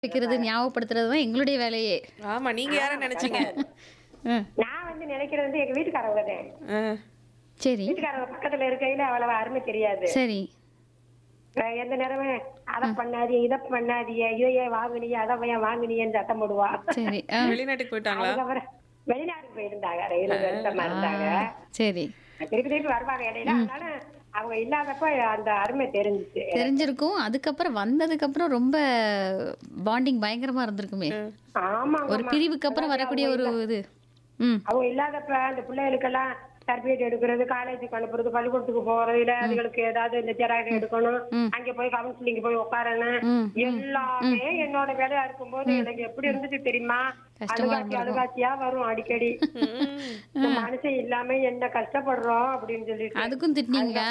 வைக்கிறது ஞாபகப்படுத்துறது தான் எங்களுடைய வேலையே ஆமா நீங்க யார நினைச்சீங்க ஆ, நான் வந்து நினைக்கிறது வந்து எங்க வீட்டுக்காரவங்க தான் ஆ, சரி வீட்டுக்காரவங்க பக்கத்துல இருக்கையில அவ்வளவு அருமை தெரியாது சரி அஹ் எந்த நேரமும் அதை பண்ணாதீங்க இதை பண்ணாதீங்க இதை ஏன் வாங்குனீங்க அதை ஏன் வாங்குனீங்கன்னு சத்தம் போடுவா சரி ஆ, வெளிநாட்டுக்கு போயிட்டாங்களா அதுக்கப்புறம் வெளிநாட்டுக்கு போயிருந்தாங்க இருபது வருஷமா இருந்தாங்க சரி திருப்பி திருப்பி வருவாங்க இடையில அதனால அவங்க இல்லாதப்ப அந்த அருமை தெரிஞ்சுச்சு தெரிஞ்சிருக்கும் அதுக்கப்புறம் வந்ததுக்கு அப்புறம் ரொம்ப பாண்டிங் பயங்கரமா இருந்திருக்குமே ஆமாங்க ஒரு பிரிவுக்கு அப்புறம் வரக்கூடிய ஒரு இது ம் அவங்க இல்லாதப்ப அந்த பிள்ளைகளுக்கெல்லாம் சர்டிபிகேட் எடுக்கிறது காலேஜுக்கு அனுப்புறது பள்ளிக்கூடத்துக்கு போறது இல்ல அதுகளுக்கு ஏதாவது இந்த ஜெராக்ஸ் எடுக்கணும் அங்க போய் கவுன்சிலிங் போய் உட்காரணும் எல்லாமே என்னோட வேலையா இருக்கும்போது எனக்கு எப்படி இருந்துச்சு தெரியுமா கஷ்டமா அழுகாச்சி அழுகாச்சியா வரும் அடிக்கடி இந்த மனுஷன் இல்லாம என்ன கஷ்டப்படுறோம் அப்படின்னு சொல்லிட்டு அதுக்கும் திட்டினீங்களா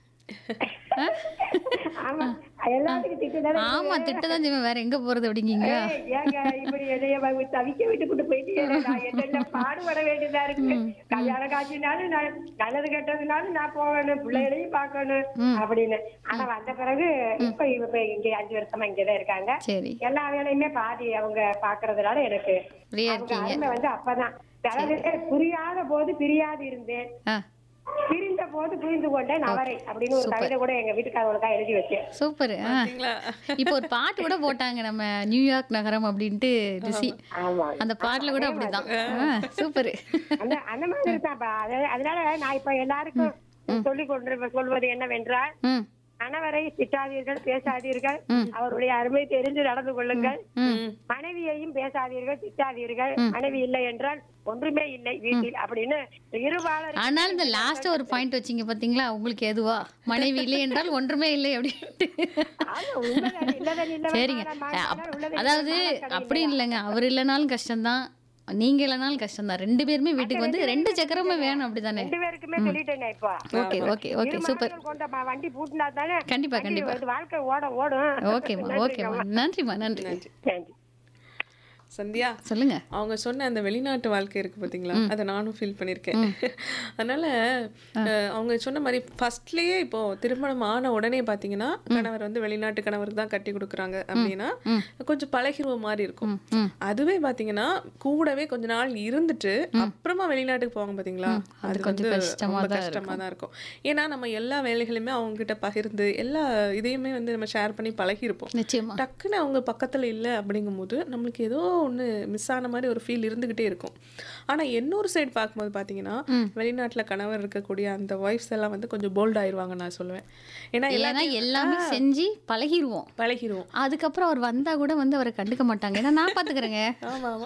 ஆமா எல்லாத்துக்கும் திட்டுதானே ஆமா திட்டதான் செய்வேன் வேற எங்க போறது அப்படிங்கீங்க ஏய், ஏங்க இப்படி என்னைய வ- தவிக்க விட்டு கொண்டு போயிட்டே நான் என்னென்ன பாடுபட வேண்டியதா இருக்கு கல்யாண காட்சினாலும் நான் நல்லது கெட்டதுனாலும் நான் போகணும் பிள்ளைகளையும் பார்க்கணும் அப்படின்னு ஆனா வந்த பிறகு இப்ப இப்ப இங்க அஞ்சு வருஷமா இங்கதான் இருக்காங்க சரி எல்லா வேலையுமே பாதி அவங்க பாக்குறதுனால எனக்கு ஃப்ரீயா அவங்க இருக்கீங்க அருமை வந்து அப்பதான் அதாவது புரியாத போது பிரியாது இருந்தேன் ஆ பிரிந்த போது புரிந்து கொண்டேன் அவரை அப்படின்னு ஒரு கவிதை கூட எங்க வீட்டுக்காரங்களுக்கா எழுதி வச்சேன் சூப்பர் ஆ பாத்தீங்களா? இப்போ ஒரு பாட்டு கூட போட்டாங்க நம்ம நியூயார்க் நகரம் அப்படின்ட்டு ரிஷி ஆமா அந்த பாட்டுல கூட அப்படிதான் சூப்பர் அந்த அந்த மாதிரி தான் அதனால நான் இப்ப எல்லாருக்கும் சொல்லிக் கொண்டு சொல்வது என்னவென்றால் ம் கணவரை திட்டாதீர்கள் பேசாதீர்கள் அவருடைய அருமை தெரிந்து நடந்து கொள்ளுங்கள் மனைவியையும் பேசாதீர்கள் திட்டாதீர்கள் மனைவி இல்லை என்றால் ஒன்றுமே இல்லை வீட்டில் அப்படின்னு இருபாலர் ஆனால் இந்த லாஸ்ட் ஒரு பாயிண்ட் வச்சீங்க பாத்தீங்களா உங்களுக்கு எதுவா மனைவி இல்லை என்றால் ஒன்றுமே இல்லை அப்படின்ட்டு ஆமா, உண்மைதான், இல்லதான் இல்லவன் சரிங்க மாறா, மாறா, அப்- உள்ளதை அதாவது மாறா, அப்படி இல்லைங்க அவர் இல்லைனாலும் கஷ்டம்தான் நீங்க இல்லைனாலும் கஷ்டம்தான் ரெண்டு பேருமே வீட்டுக்கு வந்து ரெண்டு சக்கரமே வேணும் அப்படிதானே ரெண்டு பேருக்குமே சொல்லிட்டேன் இப்போ ஓகே ஓகே ஓகே இரு சூப்பர் மனைவிகள் கொண்ட ம- வண்டி பூட்டினா தானே கண்டிப்பா வண்டி கண்டிப்பா வந்து வாழ்க்கை ஓட ஓடும் ஓகேம்மா ஓகேம்மா நன்றிம்மா நன்றி நன்றி சந்தியா சொல்லுங்க அவங்க சொன்ன அந்த வெளிநாட்டு வாழ்க்கை இருக்கு பாத்தீங்களா அதை நானும் ஃபீல் பண்ணியிருக்கேன் அதனால அஹ், அவங்க சொன்ன மாதிரி ஃபர்ஸ்ட்லயே இப்போ திருமணம் ஆன உடனே பாத்தீங்கன்னா கணவர் வந்து வெளிநாட்டு கணவர் தான் கட்டி கொடுக்குறாங்க அப்படின்னா கொஞ்சம் பழகிருவ மாதிரி இருக்கும் அதுவே பாத்தீங்கன்னா கூடவே கொஞ்ச நாள் இருந்துட்டு அப்புறமா வெளிநாட்டுக்கு போவாங்க பாத்தீங்களா அது கொஞ்சம் வந்து கஷ்டமா ரொம்ப தான் கஷ்டமா தான் இருக்கும் ஏன்னா நம்ம எல்லா வேலைகளுமே அவங்க கிட்ட பகிர்ந்து எல்லா இதையுமே வந்து நம்ம ஷேர் பண்ணி பழகிருப்போம் நிச்சயமா டக்குன்னு அவங்க பக்கத்துல இல்லை அப்படிங்கும்போது நம்மளுக்கு ஏதோ ஒண்ணு மிஸ் ஆன மாதிரி ஒரு ஃபீல் இருந்துகிட்டே இருக்கும் ஆனா இன்னொரு சைடு பார்க்கும்போது பாத்தீங்கன்னா வெளிநாட்டுல கணவர் இருக்கக்கூடிய அந்த ஒய்ஃப்ஸ் எல்லாம் வந்து கொஞ்சம் போல்ட் ஆயிருவாங்க நான் சொல்லுவேன் ஏன்னா ஏன்னா எல்லாத்தையும் எல்லாமே செஞ்சு பழகிடுவோம் பழகிருவோம் அதுக்கப்புறம் அவர் வந்தா கூட வந்து அவரை கண்டுக்க மாட்டாங்க ஏன்னா நான் பாத்துக்கிறேங்க ஆமா ஆமா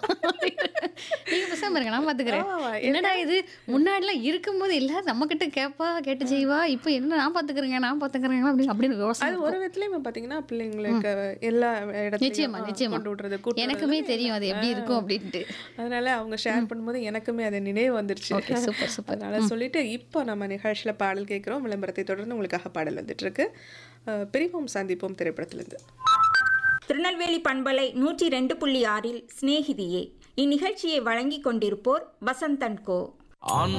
நீங்க பேசாம இருங்க நான் பாத்துக்கிறேன் ஆமா, என்னடா இது முன்னாடிலாம் இருக்கும்போது எல்லாரும் நம்ம கிட்ட கேப்பா கேட்டு செய்வா இப்போ என்ன நான் பாத்துக்கிறேங்க நான் பாத்துக்கிறேங்க அப்படின்னு அப்படின்னு யோசனை அது ஒரு விதத்துலயும் பாத்தீங்கன்னா பிள்ளைங்களுக்கு எல்லா நிச்சயமா இடத்துலயும் நிச்சயமா கொண்டு விடுறது கூட்டு எனக்குமே தெரியும் அது எப்படி இருக்கும் அப்படின்ட்டு அதனால அவங்க ஷேர் பண்ணும்போது எனக்குமே அது நினைவு வந்துருச்சு ஓகே சூப்பர் சூப்பர் அதனால சொல்லிட்டு இப்போ நம்ம நிகழ்ச்சியில பாடல் கேட்குறோம் விளம்பரத்தை தொடர்ந்து உங்களுக்காக பாடல் வந்துட்டு இருக்கு அஹ் பிரிவோம் சந்திப்போம் திரைப்படத்திலிருந்து திருநெல்வேலி பண்பலை நூற்றி ரெண்டு புள்ளி ஆறில் சிநேகிதியே இந்நிகழ்ச்சியை வழங்கிக் கொண்டிருப்போர் வசந்தன் கோ